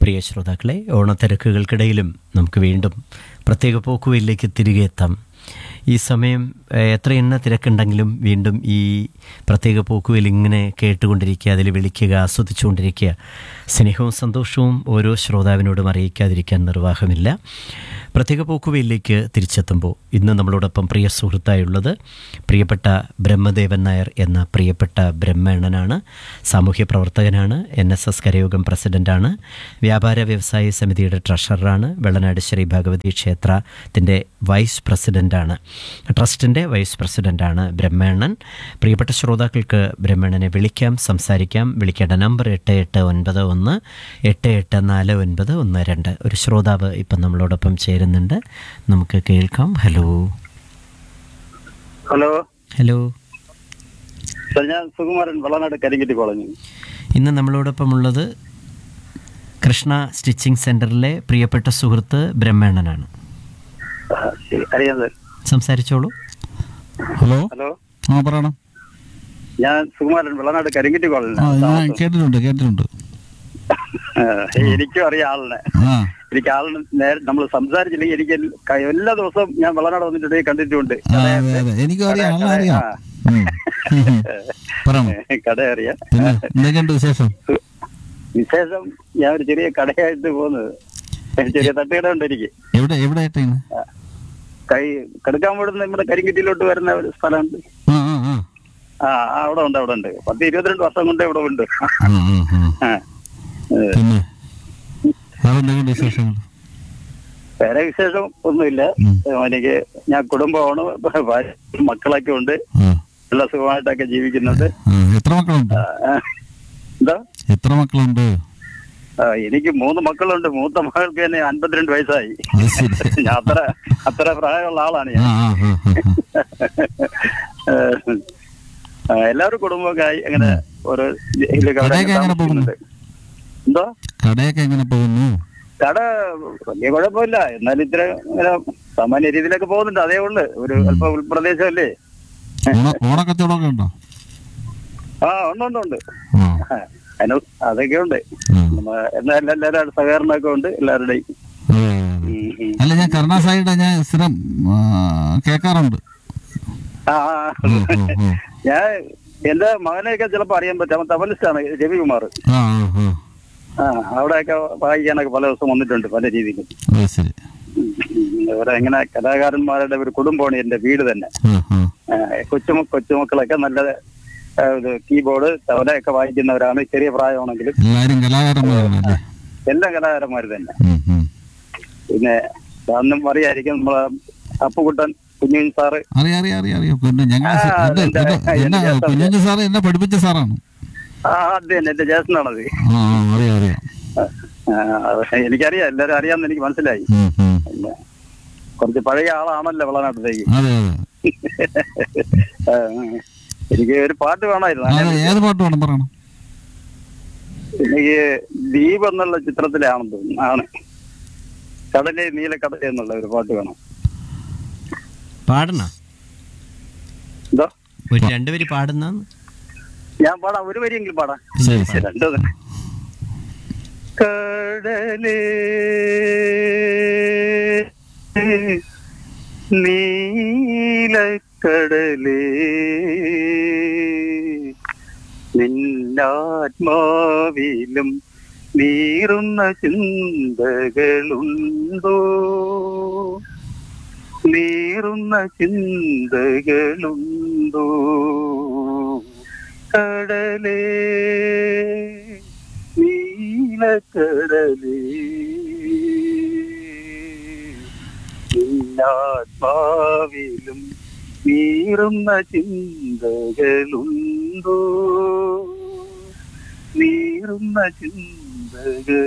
പ്രിയ ശ്രോതാക്കളെ ഓണത്തിരക്കുകൾക്കിടയിലും നമുക്ക് വീണ്ടും പ്രത്യേക പോക്കുവയിലേക്ക് തിരികെ എത്താം ഈ സമയം ഏഹ്, എത്ര എണ്ണ തിരക്കുണ്ടെങ്കിലും വീണ്ടും ഈ പ്രത്യേക പോക്കുവയിൽ ഇങ്ങനെ കേട്ടുകൊണ്ടിരിക്കുക അതിൽ വിളിക്കുക ആസ്വദിച്ചുകൊണ്ടിരിക്കുക സ്നേഹവും സന്തോഷവും ഓരോ ശ്രോതാവിനോടും അറിയിക്കാതിരിക്കാൻ നിർവാഹമില്ല പ്രത്യേക പോക്കുവയിലേക്ക് തിരിച്ചെത്തുമ്പോൾ ഇന്ന് നമ്മളോടൊപ്പം പ്രിയ സുഹൃത്തായുള്ളത് പ്രിയപ്പെട്ട ബ്രഹ്മദേവൻ നായർ എന്ന പ്രിയപ്പെട്ട ബ്രഹ്മേണനാണ് സാമൂഹ്യ പ്രവർത്തകനാണ് എൻ എസ് എസ് കരയോഗം പ്രസിഡന്റാണ് വ്യാപാര വ്യവസായ സമിതിയുടെ ട്രഷററാണ് വെള്ളനാട് ശ്രീ ഭഗവതി ക്ഷേത്രത്തിൻ്റെ വൈസ് പ്രസിഡന്റാണ് ട്രസ്റ്റിൻ്റെ വൈസ് പ്രസിഡന്റാണ് ബ്രഹ്മേണൻ പ്രിയപ്പെട്ട ശ്രോതാക്കൾക്ക് ബ്രഹ്മേണനെ വിളിക്കാം സംസാരിക്കാം വിളിക്കേണ്ട നമ്പർ എട്ട് എട്ട് ഒൻപത് ഒന്ന് എട്ട് എട്ട് നാല് ഒൻപത് ഒന്ന് രണ്ട് ഒരു ശ്രോതാവ് ഇപ്പം നമ്മളോടൊപ്പം ചേരുന്നുണ്ട് നമുക്ക് കേൾക്കാം ഹലോ ഹലോ ഹലോ സാർ ഞാൻ സുകുമാരൻ വെള്ളനാട് കരിങ്കറ്റി കോളനി ഇന്ന് നമ്മളോടൊപ്പം ഉള്ളത് കൃഷ്ണ സ്റ്റിച്ചിങ് സെൻറ്ററിലെ പ്രിയപ്പെട്ട സുഹൃത്ത് ബ്രഹ്മേണനാണ് ആ, ശരി അറിയാം സാർ സംസാരിച്ചോളൂ ഹലോ ഹലോ ആ പറയണം ഞാൻ സുകുമാരൻ വെള്ളനാട് കരിങ്കറ്റി കോളനി ആ ഞാൻ കേട്ടിട്ടുണ്ട് കേട്ടിട്ടുണ്ട് എനിക്കും അറിയാം ആളിനെ ആ എനിക്ക് ആളിന് നേരെ നമ്മൾ സംസാരിച്ചില്ലെങ്കിൽ എനിക്ക് ക- എല്ലാ ദിവസവും ഞാൻ വെള്ളനാട് വന്നിട്ടുണ്ടെങ്കിൽ കണ്ടിട്ടുണ്ട് ആ, അതെ അതെ എനിക്കും അറിയാം ആളെ അറിയാം ആ. ഉം. ഉം. പറയണം കട അറിയാം പിന്നെ എന്തൊക്കെയുണ്ട് വിശേഷം വിശേഷം ഞാൻ ഒരു ചെറിയ കടയായിട്ട് പോകുന്നത് ഒരു ചെറിയ തട്ടുകട ഉണ്ട് എനിക്ക് എവിടെ എവിടെ ആയിട്ടാണ് കൈ കടുക്കാൻ പോകുന്ന നമ്മുടെ കരിങ്കറ്റിയിലോട്ട് വരുന്ന ഒരു സ്ഥലമുണ്ട് ആ ആ ആ ആ ആ, അവിടെ ഉണ്ട് അവിടെ ഉണ്ട് പത്ത് ഇരുപത്തിരണ്ട് വർഷം കൊണ്ട് ഇവിടെ ഉണ്ട് ആ, ആ, ആ. ആ. ഏ, പിന്നെ വേറെ എന്തൊക്കെയുണ്ട് വിശേഷങ്ങൾ വേറെ വിശേഷം ഒന്നുമില്ല ഉം. എനിക്ക് ഞാൻ കുടുംബമാണ് ഭാര്യ, മക്കളൊക്കെ ഉണ്ട് ആ നല്ല സുഖമായിട്ടൊക്കെ ജീവിക്കുന്നുണ്ട് ആ. എത്ര മക്കളുണ്ട് ആ, ആ. എന്താ എത്ര മക്കളുണ്ട് ആ, എനിക്ക് മൂന്ന് മക്കളുണ്ട് മൂത്ത മകൾക്ക് തന്നെ അൻപത്തിരണ്ട് വയസ്സായി അത് ശരി ഞാൻ അത്ര അത്ര പ്രായമുള്ള ആളാണ് ആ ഞാൻ ആ ആ ആ, ആ. ആ, എല്ലാവരും കുടുംബമൊക്കെ ആയി അങ്ങനെ ഓരോ ഇതിലൊക്കെ അവിടെ കടയൊക്കെ എങ്ങനെ പോകുന്നു? താമസിക്കുന്നുണ്ട്. എന്തോ കടയൊക്കെ എങ്ങനെ പോകുന്നു കട വലിയ കുഴപ്പമില്ല എന്നാലും ഇത്ര ഇങ്ങനെ സാമാന്യ രീതിയിലൊക്കെ പോകുന്നുണ്ട് അതേ ഉള്ളു ഒരു അല്പം ഉൾപ്രദേശമല്ലേ ഓണ ഓണക്കച്ചവടമൊക്കെ ഉണ്ടോ ആ ഉണ്ട് ഉണ്ട് ഉണ്ട് ആ അതിന് അതൊക്കെ ഉണ്ട് ആ. നമ്മ എന്നാലും എല്ലാവരും സഹകരണമൊക്കെ ഉണ്ട് എല്ലാവരുടെയും അതെ, അതെ, അതെ. ഉം, ഉം. അല്ല ഞാൻ കരുണാസായിയുടെ ഞാൻ സ്ഥിരം ആ, കേൾക്കാറുണ്ട് ആ ആ, ഓ, ഓ, ഓ. ഞാൻ എന്റെ മകനെയൊക്കെ ചിലപ്പോ അറിയാൻ പറ്റും അവൻ തപലിസ്റ്റാണ് രവികുമാർ ആ ആ ആ ആ അവിടെയൊക്കെ വായിക്കാനൊക്കെ പല ദിവസം വന്നിട്ടുണ്ട് പല രീതിയിലും അത് ശരി ഉം, ഉം. ഇവിടെ ഇങ്ങനെ കലാകാരന്മാരുടെ ഒരു കുടുംബമാണ് എന്റെ വീട് തന്നെ ആ ആ ആ, കൊച്ചുമ കൊച്ചുമക്കളൊക്കെ നല്ല ആ, ഇത് കീബോർഡ് തവലയൊക്കെ വായിക്കുന്നവരാണ് ചെറിയ പ്രായമാണെങ്കിലും എല്ലാരും കലാകാരന്മാരാണ് അല്ലേ എല്ലാ കലാകാരന്മാർ തന്നെ ഉം, ഉം. പിന്നെ അന്നും അറിയായിരിക്കും നമ്മളെ അപ്പുകുട്ടൻ കുഞ്ഞു സാറ് അറിയാം അറിയാം അറിയാം അറിയാം പിന്നെ ഞങ്ങൾ ആ, എന്റെ എന്റെ- എന്റെ- എന്റെ എന്നെ ചേട്ടൻ. കുഞ്ഞു സാറ് എന്നെ പഠിപ്പിച്ച സാറാണ് ആ അത് തന്നെ എന്റെ ജ്യേഷ്ഠനാണത് ആ ആ, അറിയാം അറിയാം ആ, അത് എനിക്കറിയാം എല്ലാവരും അറിയാമെന്ന് എനിക്ക് മനസ്സിലായി ഉം, ഉം. പിന്നെ കുറച്ച് പഴയ ആളാണല്ലോ വളനാട്ടിലേക്ക് അതെ അതെ ആ, എനിക്ക് ഒരു പാട്ട് വേണമായിരുന്നു അതെ അതിനെ ഏത് പാട്ട് വേണം പറയണം എനിക്ക് ദീപ് എന്നുള്ള ചിത്രത്തിലാണെന്ന് തോന്നുന്നു ആണ് കടലേ നീലക്കടലേ എന്നുള്ള ഒരു പാട്ട് വേണം പാടണ എന്തോ ഒരു രണ്ടുപേര് പാടുന്ന ഞാൻ പാടാം ഒരു വരിയെങ്കിലും പാടാം ശരി ശരി രണ്ടു കടലേ നീലക്കടലേ നിന്നാത്മാവിലും നീറുന്ന ചിന്തകളുണ്ടോ നീറുന്ന ചിന്തകളുണ്ടോ കടലേ നീലക്കടലേ നിന്നാത്മാവിലും നീറുന്ന ചിന്തകളുണ്ടോ നീറുന്ന ചിന്തകൾ